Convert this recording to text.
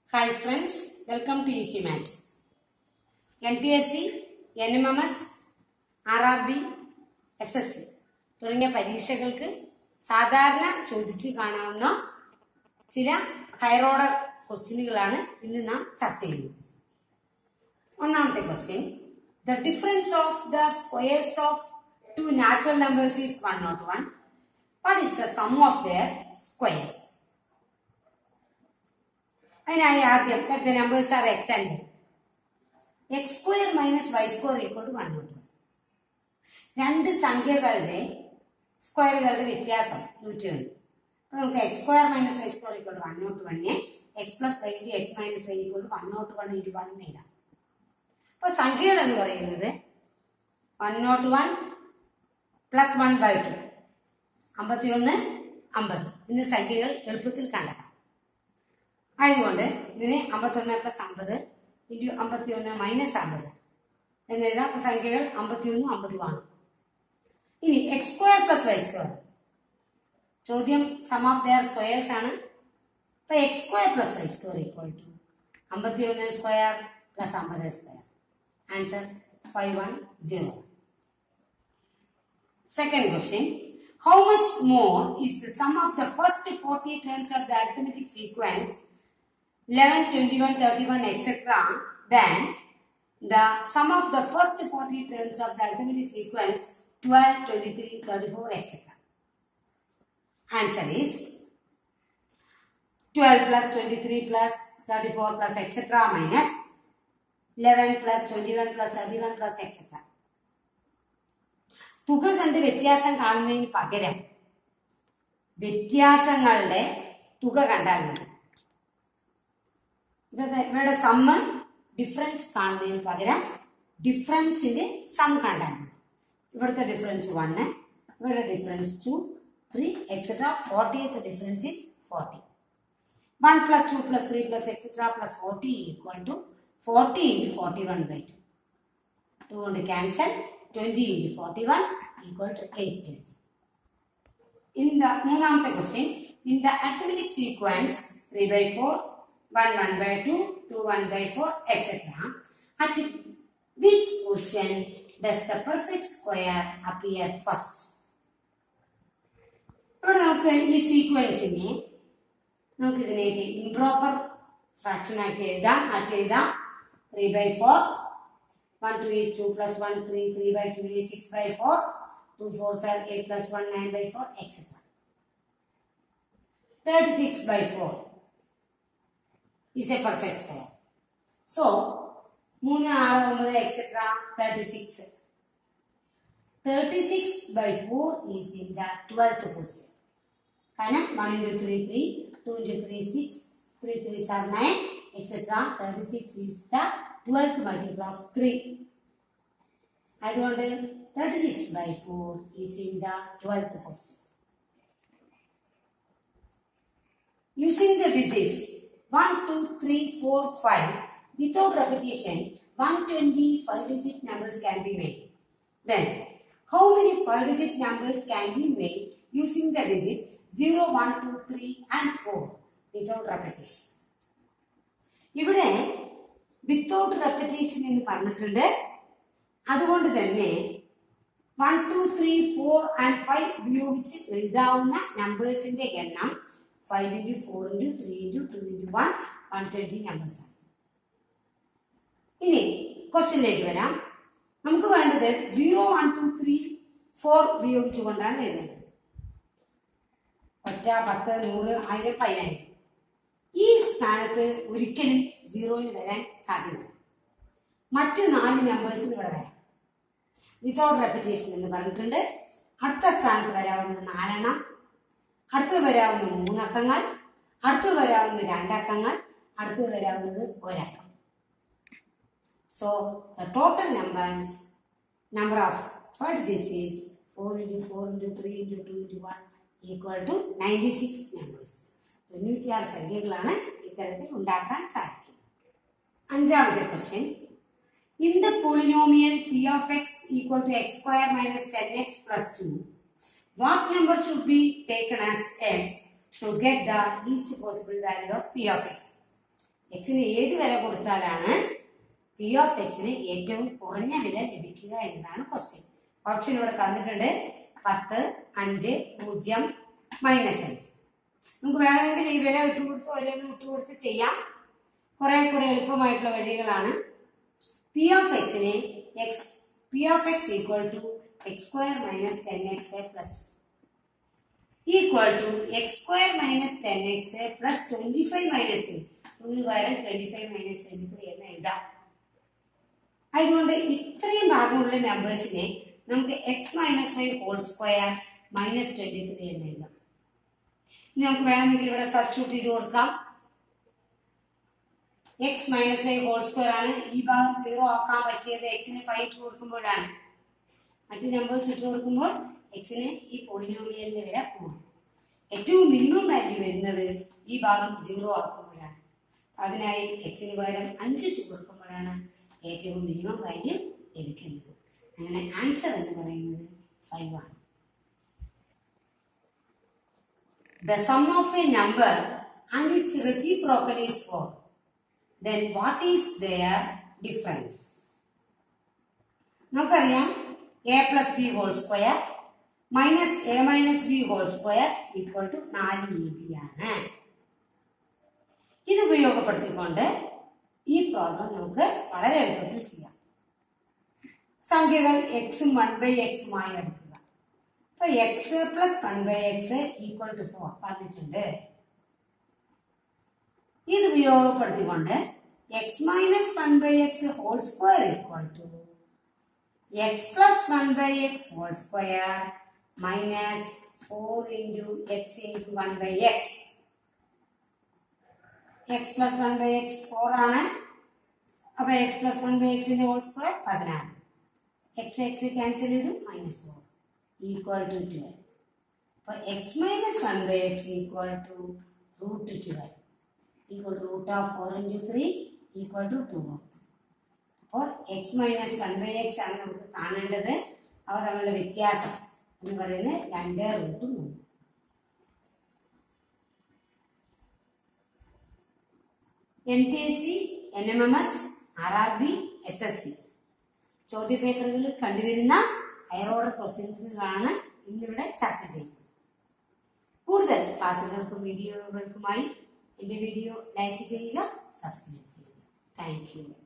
Hi friends welcome to easy maths N T S C N M M S R R B S S C തുടങ്ങിയ പരീക്ഷകൾക്ക് സാധാരണ ചോദിച്ചു കാണാവുന്ന ചില higher order ക്വസ്റ്റ്യനുകളാണ് ഇന്ന് നാം ചർച്ച ചെയ്യുന്നത് ഒന്നാമത്തെ question the difference of the squares of two natural numbers is one nought one what is the sum of their squares അതിനായി ആദ്യം the numbers are x and x square minus y square equal to one nought one രണ്ട് സംഖ്യകളുടെ സ്ക്വയറുകളുടെ വ്യത്യാസം നൂറ്റി ഒന്ന് അപ്പൊ നമുക്ക് x square minus y square equal to one nought വണ്ണിനെ x plus y into x minus y equal to one nought one into one എഴുതാം അപ്പൊ സംഖ്യകൾ എന്ന് പറയുന്നത് one nought one plus one by two അമ്പത്തിയൊന്ന് അമ്പത് എന്നീ സംഖ്യകൾ എളുപ്പത്തിൽ കണ്ടെത്താം ആയതുകൊണ്ട് ഇതിന് അമ്പത്തൊന്ന് പ്ലസ് അമ്പത് ഇൻറ്റു അമ്പത്തിയൊന്ന് മൈനസ് അമ്പത് എന്ന് എഴുതാം അപ്പൊ സംഖ്യകൾ അമ്പത്തിയൊന്നും അമ്പതുമാണ് ഇനി x square plus y square ചോദ്യം സം ഓഫ് ദയർ സ്ക്വയേഴ്സ് ആണ് അപ്പൊ x square plus y square equal to അമ്പത്തിയൊന്ന് സ്ക്വയർ പ്ലസ് അമ്പത് square answer five one zero Second question. How much more is the sum of the first 40 terms of the arithmetic sequence 11, 21, 31, etc. than the sum of the first 40 terms of the arithmetic sequence 12, 23, 34, etc. Answer is 12 plus 23 plus 34 plus etc. minus 11 plus 21 plus 31 plus etc. തുക കണ്ട് വ്യത്യാസം കാണുന്നതിന് പകരം വ്യത്യാസങ്ങളുടെ തുക കണ്ടാൽ മതി ഇവിടെ ഇവരുടെ സമ്മ് ഡിഫറൻസ് കാണുന്നതിന് പകരം ഡിഫറൻസിന്റെ സം കണ്ടാൽ മതി ഇവിടുത്തെ ഡിഫറൻസ് വണ്ണ് ഇവരുടെ difference two three etcetera fortieth difference is forty one plus two plus three plus etcetera plus forty equal to forty into forty one by two two കൊണ്ട് cancel 20 into 41 equal to 820. In the മൂന്നാമത്തെ question, in the arithmetic sequence 3 by 4, 1 1 by 2, 2 1 by 4, etc. At which position does the perfect square appear first? ഇവിടെ നമുക്ക് ഈ സീക്വൻസിനെ നമുക്ക് ഇതിലേക്ക് improper fraction ആക്കി എഴുതാം ആക്കി എഴുതാം three by four 1 2 is 2 plus 1 3 3 by 2 is 6 by 4 2 4s are 8 plus 1 9 by 4 etc 36 by 4 is a perfect square so 3 6 9 etc 36 36 by 4 is in the 12th question കാരണം 1 into 3 3 2 into 3 6 3 3 are 9 etc 36 is the 12th multiple of 3. അതുകൊണ്ട് 36 by 4 is in the 12th question. Using the digits 1, 2, 3, 4, 5 without repetition, 120 5-digit numbers can be made. Then, how many 5-digit numbers can be made using the digit 0, 1, 2, 3 and 4 without repetition? ഇവിടെ without repetition എന്ന് പറഞ്ഞിട്ടുണ്ട് അതുകൊണ്ട് തന്നെ one two three four and five ഉപയോഗിച്ച് എഴുതാവുന്ന നമ്പേഴ്സിന്റെ എണ്ണം five into four into three into two into one one twenty numbers ആണ് ഇനി ക്വസ്റ്റ്യനിലേക്ക് വരാം നമുക്ക് വേണ്ടത് zero one two three four ഉപയോഗിച്ചുകൊണ്ടാണ് എഴുതേണ്ടത് ഒറ്റ പത്ത് നൂറ് ആയിരം പതിനായിരം ഈ സ്ഥാനത്ത് ഒരിക്കലും സീറോയിൽ വരാൻ സാധ്യമല്ല മറ്റ് നാല് നമ്പേഴ്സിന് ഇവിടെ വരാം വിതൗട്ട് റെപ്പിറ്റേഷൻ എന്ന് പറഞ്ഞിട്ടുണ്ട് അടുത്ത സ്ഥാനത്ത് വരാവുന്ന നാലെണ്ണം അടുത്തത് വരാവുന്ന മൂന്നക്കങ്ങൾ അടുത്തത് വരാവുന്ന രണ്ടക്കങ്ങൾ അടുത്തത് വരാവുന്നത് ഒരക്കം so the total numbers number of five digits is four into four into three into two into one equal to ninety six numbers തൊണ്ണൂറ്റിയാറ് സംഖ്യകളാണ് ഇത്തരത്തിൽ ഉണ്ടാക്കാൻ സാധിക്കുന്നത് അഞ്ചാമത്തെ question in the polynomial p of x equal to x square minus ten x plus two what number should be taken as x to get the least possible value of p of x എക്സിന് ഏത് വില കൊടുത്താലാണ് P of എക്സിന് ഏറ്റവും കുറഞ്ഞ വില ലഭിക്കുക എന്നതാണ് question option ഇവിടെ തന്നിട്ടുണ്ട് പത്ത് അഞ്ച് പൂജ്യം മൈനസ് അഞ്ച് നമുക്ക് വേണമെങ്കിൽ ഈ വില വിട്ടുകൊടുത്ത് ഓരോന്ന് വിട്ടുകൊടുത്ത് ചെയ്യാം കുറെ കൂടെ എളുപ്പമായിട്ടുള്ള വഴികളാണ് പി ഓഫ് എക്സിനെ x p of x equal to x square minus ten x plus equal to x square minus ten x plus twenty five minus three ഒരു പകരം twenty five minus twenty three എന്ന് എഴുതാം അതുകൊണ്ട് ഇത്രയും ഭാഗമുള്ള നമ്പേഴ്സിനെ നമുക്ക് x minus five whole square minus twenty three എന്ന് എഴുതാം ഇനി നമുക്ക് വേണമെങ്കിൽ ഇവിടെ സബ്സ്റ്റിറ്റ്യൂട്ട് ചെയ്ത് കൊടുക്കാം x minus five whole square ആണ് ഈ ഭാഗം സീറോ ആക്കാൻ പറ്റിയത് എക്സിന് ഫൈവ് ഇട്ട് കൊടുക്കുമ്പോഴാണ് മറ്റ് നമ്പേഴ്സ് ഇട്ട് കൊടുക്കുമ്പോൾ എക്സിന് ഈ പോളിനോമിയലിന്റെ വില കൂടും ഏറ്റവും മിനിമം വാല്യൂ വരുന്നത് ഈ ഭാഗം സീറോ ആക്കുമ്പോഴാണ് അതിനായി എക്സിന് പകരം അഞ്ച് ഇട്ട് കൊടുക്കുമ്പോഴാണ് ഏറ്റവും മിനിമം വാല്യൂ ലഭിക്കുന്നത് അങ്ങനെ ആൻസർ എന്ന് പറയുന്നത് ഫൈവ് ആണ് The sum of a number and its reciprocal is 4. Then what is their difference? നമുക്കറിയാം a plus b whole square minus a minus b whole square equal to നാല് a b ആണ് ഇത് ഉപയോഗപ്പെടുത്തിക്കൊണ്ട് ഈ problem നമുക്ക് വളരെ എളുപ്പത്തിൽ ചെയ്യാം സംഖ്യകൾ എക്സും വൺ ബൈ എക്സുമായി എടുക്കുക അപ്പൊ x plus one by x equal to four പറഞ്ഞിട്ടുണ്ട് ഇത് ഉപയോഗപ്പെടുത്തിക്കൊണ്ട് x minus one by x whole square equal to x plus one by x whole square minus four into x into one by x x plus one by x four ആണ് അപ്പൊ x plus one by എക്സിന്റെ whole square പതിനാറ് x x cancel ചെയ്തു minus four equal to twelve അപ്പോൾ x minus one by x equal to root twelve equal to root of four into three equal to two അപ്പോൾ x minus one by x ആണ് നമുക്ക് കാണേണ്ടത് അവ തമ്മിലുള്ള വ്യത്യാസം എന്ന് പറയുന്നത് രണ്ട് റൂട്ട് മൂന്ന് N T S C N M M S R R B S S C ചോദ്യപേപ്പറുകളിൽ കണ്ടുവരുന്ന ഹയർ ഓർഡർ ക്വസ്റ്റ്യൻസുകളാണ് ഇന്നിവിടെ ചർച്ച ചെയ്യുന്നത് കൂടുതൽ ക്ലാസ്സുകൾക്കും വീഡിയോകൾക്കുമായി എൻ്റെ വീഡിയോ ലൈക്ക് ചെയ്യുക സബ്സ്ക്രൈബ് ചെയ്യുക താങ്ക് യു